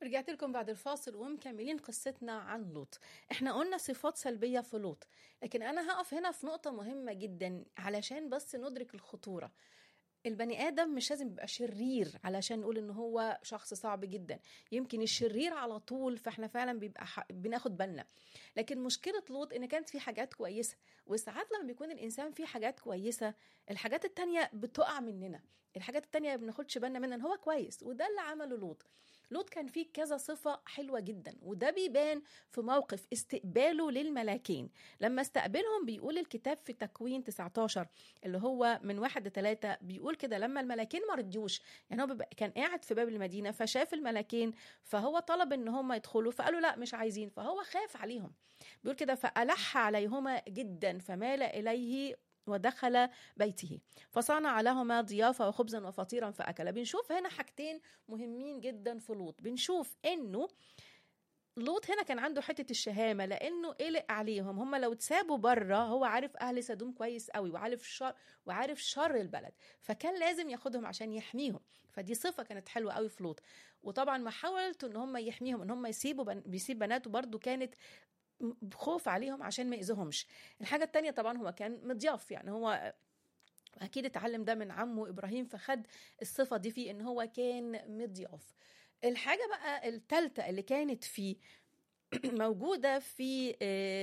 رجعت لكم بعد الفاصل ومكملين قصتنا عن لوط احنا قلنا صفات سلبية في لوط لكن انا هقف هنا في نقطة مهمة جدا علشان بس ندرك الخطورة البني ادم مش لازم يبقى شرير علشان نقول ان هو شخص صعب جدا يمكن الشرير على طول فاحنا فعلا بيبقى ح... بناخد بالنا لكن مشكله لوط ان كانت في حاجات كويسه وساعات لما بيكون الانسان فيه حاجات كويسه الحاجات التانية بتقع مننا الحاجات التانية ما بناخدش بالنا منها ان هو كويس وده اللي عمله لوط لوط كان فيه كذا صفة حلوة جدا وده بيبان في موقف استقباله للملاكين لما استقبلهم بيقول الكتاب في تكوين 19 اللي هو من واحد لثلاثة بيقول كده لما الملاكين ما رديوش يعني هو كان قاعد في باب المدينة فشاف الملاكين فهو طلب ان هم يدخلوا فقالوا لا مش عايزين فهو خاف عليهم بيقول كده فألح عليهما جدا فمال إليه ودخل بيته فصنع لهما ضيافة وخبزا وفطيرا فأكل بنشوف هنا حاجتين مهمين جدا في لوط بنشوف انه لوط هنا كان عنده حته الشهامه لانه قلق عليهم هم لو اتسابوا بره هو عارف اهل سدوم كويس قوي وعارف شر وعارف شر البلد فكان لازم ياخدهم عشان يحميهم فدي صفه كانت حلوه قوي في لوط وطبعا محاولته ان هم يحميهم ان هم يسيبوا بن... بيسيب بناته برضو كانت خوف عليهم عشان ما يأذوهمش الحاجة التانية طبعا هو كان مضياف يعني هو أكيد اتعلم ده من عمه إبراهيم فخد الصفة دي فيه إن هو كان مضياف الحاجة بقى التالتة اللي كانت فيه موجودة في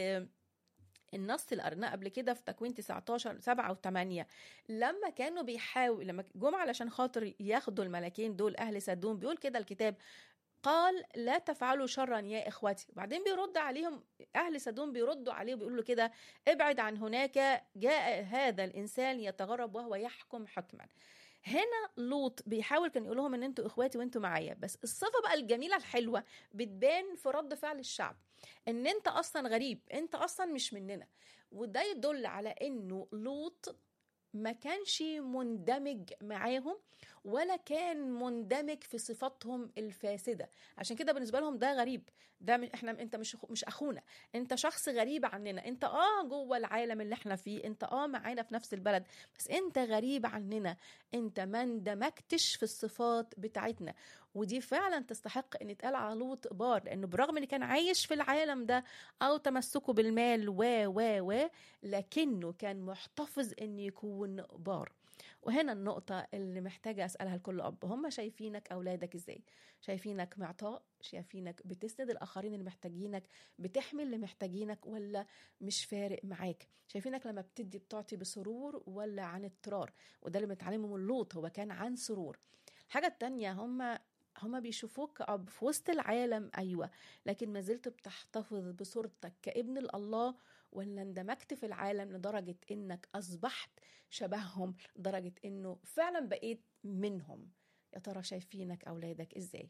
النص اللي قرناه قبل كده في تكوين 19 7 و8 لما كانوا بيحاول لما جم علشان خاطر ياخدوا الملكين دول اهل سدوم بيقول كده الكتاب قال لا تفعلوا شرا يا اخوتي وبعدين بيرد عليهم اهل سدوم بيردوا عليه وبيقولوا كده ابعد عن هناك جاء هذا الانسان يتغرب وهو يحكم حكما هنا لوط بيحاول كان يقول لهم ان انتوا اخواتي وانتوا معايا بس الصفه بقى الجميله الحلوه بتبان في رد فعل الشعب ان انت اصلا غريب انت اصلا مش مننا وده يدل على انه لوط ما كانش مندمج معاهم ولا كان مندمج في صفاتهم الفاسده عشان كده بالنسبه لهم ده غريب ده احنا انت مش مش اخونا انت شخص غريب عننا انت اه جوه العالم اللي احنا فيه انت اه معانا في نفس البلد بس انت غريب عننا انت ما اندمجتش في الصفات بتاعتنا ودي فعلا تستحق ان يتقال على لوط بار لانه برغم ان كان عايش في العالم ده او تمسكه بالمال و و و لكنه كان محتفظ ان يكون بار وهنا النقطة اللي محتاجة أسألها لكل أب هم شايفينك أولادك إزاي شايفينك معطاء شايفينك بتسند الآخرين اللي محتاجينك بتحمي اللي محتاجينك ولا مش فارق معاك شايفينك لما بتدي بتعطي بسرور ولا عن اضطرار وده اللي بنتعلمه من لوط هو كان عن سرور الحاجة التانية هم هما بيشوفوك كأب في وسط العالم أيوة لكن ما زلت بتحتفظ بصورتك كابن الله ولا اندمجت في العالم لدرجة إنك أصبحت شبههم لدرجة إنه فعلا بقيت منهم يا ترى شايفينك أولادك إزاي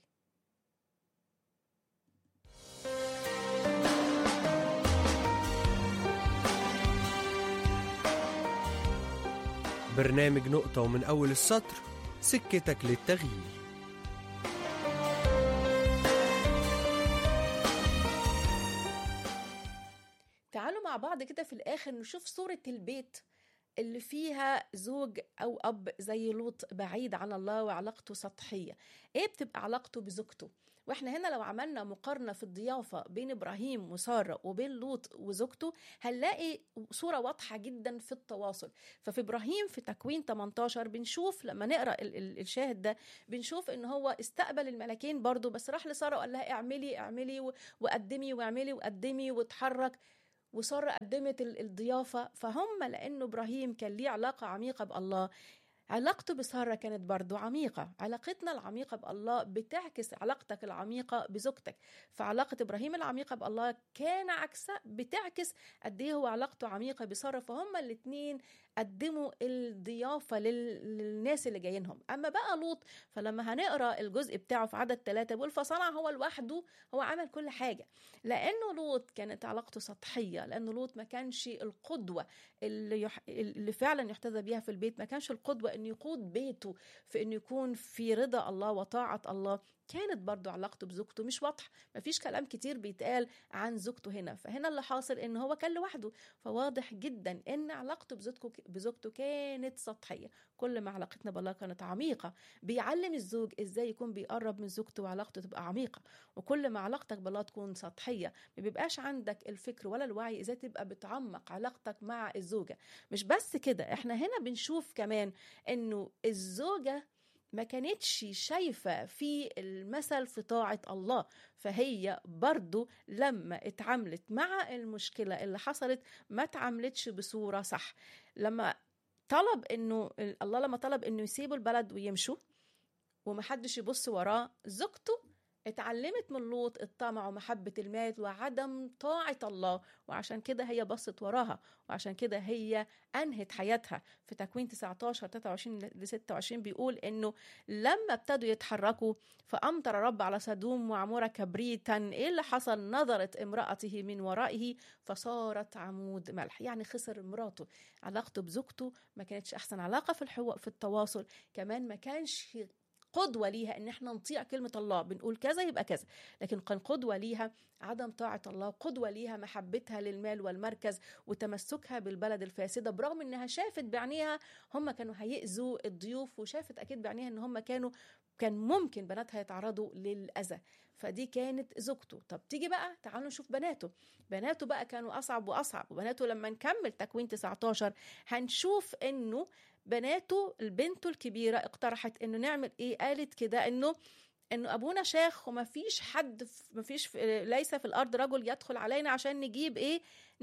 برنامج نقطة ومن أول السطر سكتك للتغيير تعالوا مع بعض كده في الآخر نشوف صورة البيت اللي فيها زوج أو أب زي لوط بعيد عن الله وعلاقته سطحية إيه بتبقى علاقته بزوجته واحنا هنا لو عملنا مقارنة في الضيافة بين إبراهيم وسارة وبين لوط وزوجته هنلاقي صورة واضحة جدا في التواصل ففي إبراهيم في تكوين 18 بنشوف لما نقرأ ال- ال- الشاهد ده بنشوف إن هو استقبل الملكين برضو بس راح لسارة وقال لها اعملي اعملي و- وقدمي واعملي وقدمي واتحرك وسارة قدمت ال- الضيافة فهم لأنه إبراهيم كان ليه علاقة عميقة بالله علاقته بسارة كانت برضو عميقة علاقتنا العميقة بالله بتعكس علاقتك العميقة بزوجتك فعلاقة إبراهيم العميقة بالله كان عكسها بتعكس قد إيه هو علاقته عميقة بسارة فهم الاتنين قدموا الضيافة لل- للناس اللي جايينهم أما بقى لوط فلما هنقرأ الجزء بتاعه في عدد ثلاثة بيقول فصنع هو لوحده هو عمل كل حاجة لأنه لوط كانت علاقته سطحية لأنه لوط ما كانش القدوة اللي, يح... اللي فعلا يحتذى بيها في البيت ما كانش القدوة انه يقود بيته في انه يكون في رضا الله وطاعة الله كانت برضو علاقته بزوجته مش واضحة مفيش كلام كتير بيتقال عن زوجته هنا فهنا اللي حاصل ان هو كان لوحده فواضح جدا ان علاقته بزوجته بزوجته كانت سطحيه كل ما علاقتنا بالله كانت عميقه بيعلم الزوج ازاي يكون بيقرب من زوجته وعلاقته تبقى عميقه وكل ما علاقتك بالله تكون سطحيه ما بيبقاش عندك الفكر ولا الوعي ازاي تبقى بتعمق علاقتك مع الزوجه مش بس كده احنا هنا بنشوف كمان انه الزوجه ما كانتش شايفة في المثل في طاعة الله فهي برضو لما اتعاملت مع المشكلة اللي حصلت ما اتعاملتش بصورة صح لما طلب انه الله لما طلب انه يسيبوا البلد ويمشوا ومحدش يبص وراه زوجته اتعلمت من لوط الطمع ومحبة المال وعدم طاعة الله وعشان كده هي بصت وراها وعشان كده هي أنهت حياتها في تكوين 19 23 ل 26 بيقول إنه لما ابتدوا يتحركوا فأمطر رب على سدوم وعمورة كبريتا إيه اللي حصل نظرت امرأته من ورائه فصارت عمود ملح يعني خسر مراته علاقته بزوجته ما كانتش أحسن علاقة في الحو... في التواصل كمان ما كانش قدوة ليها ان احنا نطيع كلمة الله بنقول كذا يبقى كذا لكن كان قدوة ليها عدم طاعة الله قدوة ليها محبتها للمال والمركز وتمسكها بالبلد الفاسدة برغم انها شافت بعينيها هم كانوا هيأذوا الضيوف وشافت اكيد بعينيها ان هم كانوا كان ممكن بناتها يتعرضوا للأذى فدي كانت زوجته طب تيجي بقى تعالوا نشوف بناته بناته بقى كانوا أصعب وأصعب وبناته لما نكمل تكوين 19 هنشوف إنه بناته البنت الكبيرة اقترحت إنه نعمل إيه قالت كده إنه انه ابونا شيخ وما فيش حد ما فيش ليس في الارض رجل يدخل علينا عشان نجيب ايه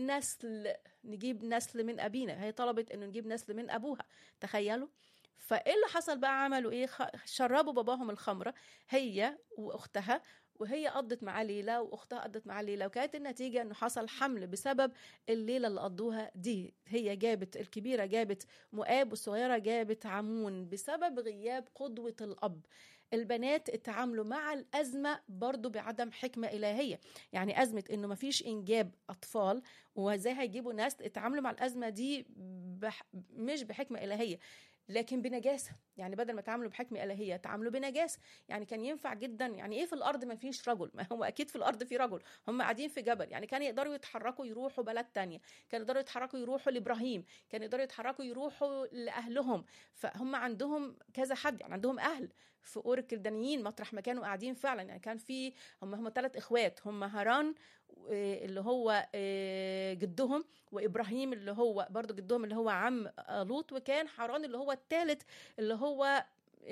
نسل نجيب نسل من ابينا هي طلبت انه نجيب نسل من ابوها تخيلوا فايه اللي حصل بقى عملوا ايه شربوا باباهم الخمره هي واختها وهي قضت معاه ليله واختها قضت معاه ليله وكانت النتيجه انه حصل حمل بسبب الليله اللي قضوها دي هي جابت الكبيره جابت مؤاب والصغيره جابت عمون بسبب غياب قدوه الاب البنات اتعاملوا مع الأزمة برضو بعدم حكمة إلهية يعني أزمة إنه مفيش إنجاب أطفال وإزاي هيجيبوا ناس اتعاملوا مع الأزمة دي بح... مش بحكمة إلهية لكن بنجاسة يعني بدل ما تعاملوا بحكمة إلهية تعاملوا بنجاسة يعني كان ينفع جدا يعني إيه في الأرض ما فيش رجل ما هو أكيد في الأرض في رجل هم قاعدين في جبل يعني كانوا يقدروا يتحركوا يروحوا بلد تانية كانوا يقدروا يتحركوا يروحوا لإبراهيم كانوا يقدروا يتحركوا يروحوا لأهلهم فهم عندهم كذا حد يعني عندهم أهل في أور الكلدانيين مطرح ما كانوا قاعدين فعلا يعني كان في هم هم ثلاث إخوات هم هاران اللي هو جدهم وابراهيم اللي هو برضو جدهم اللي هو عم لوط وكان حران اللي هو الثالث اللي هو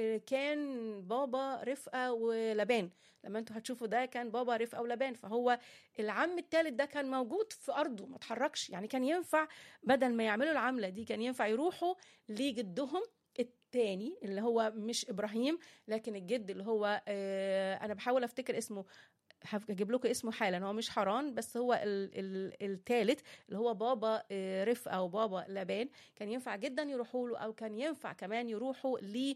كان بابا رفقه ولبان لما انتوا هتشوفوا ده كان بابا رفقه ولبان فهو العم الثالث ده كان موجود في ارضه ما اتحركش يعني كان ينفع بدل ما يعملوا العمله دي كان ينفع يروحوا لجدهم التاني اللي هو مش ابراهيم لكن الجد اللي هو انا بحاول افتكر اسمه هجيب لكم اسمه حالا هو مش حران بس هو الثالث اللي هو بابا رفقه او بابا لبان كان ينفع جدا يروحوا له او كان ينفع كمان يروحوا ل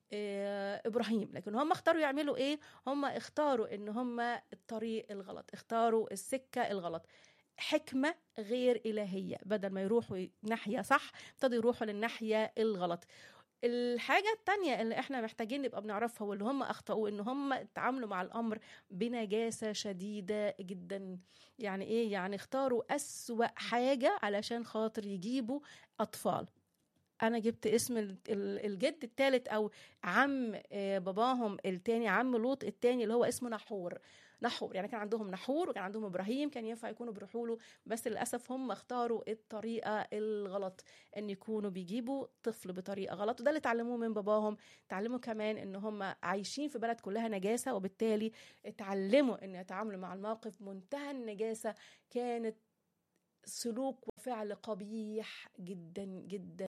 ابراهيم لكن هم اختاروا يعملوا ايه هم اختاروا ان هم الطريق الغلط اختاروا السكه الغلط حكمة غير إلهية بدل ما يروحوا ناحية صح ابتدوا يروحوا للناحية الغلط الحاجة التانية اللي احنا محتاجين نبقى بنعرفها واللي هم اخطأوا ان هم اتعاملوا مع الامر بنجاسة شديدة جدا يعني ايه يعني اختاروا اسوأ حاجة علشان خاطر يجيبوا اطفال انا جبت اسم الجد الثالث او عم باباهم التاني عم لوط التاني اللي هو اسمه نحور نحور يعني كان عندهم نحور وكان عندهم ابراهيم كان ينفع يكونوا بيروحوا له بس للاسف هم اختاروا الطريقه الغلط ان يكونوا بيجيبوا طفل بطريقه غلط وده اللي اتعلموه من باباهم اتعلموا كمان ان هم عايشين في بلد كلها نجاسه وبالتالي اتعلموا ان يتعاملوا مع الموقف منتهى النجاسه كانت سلوك وفعل قبيح جدا جدا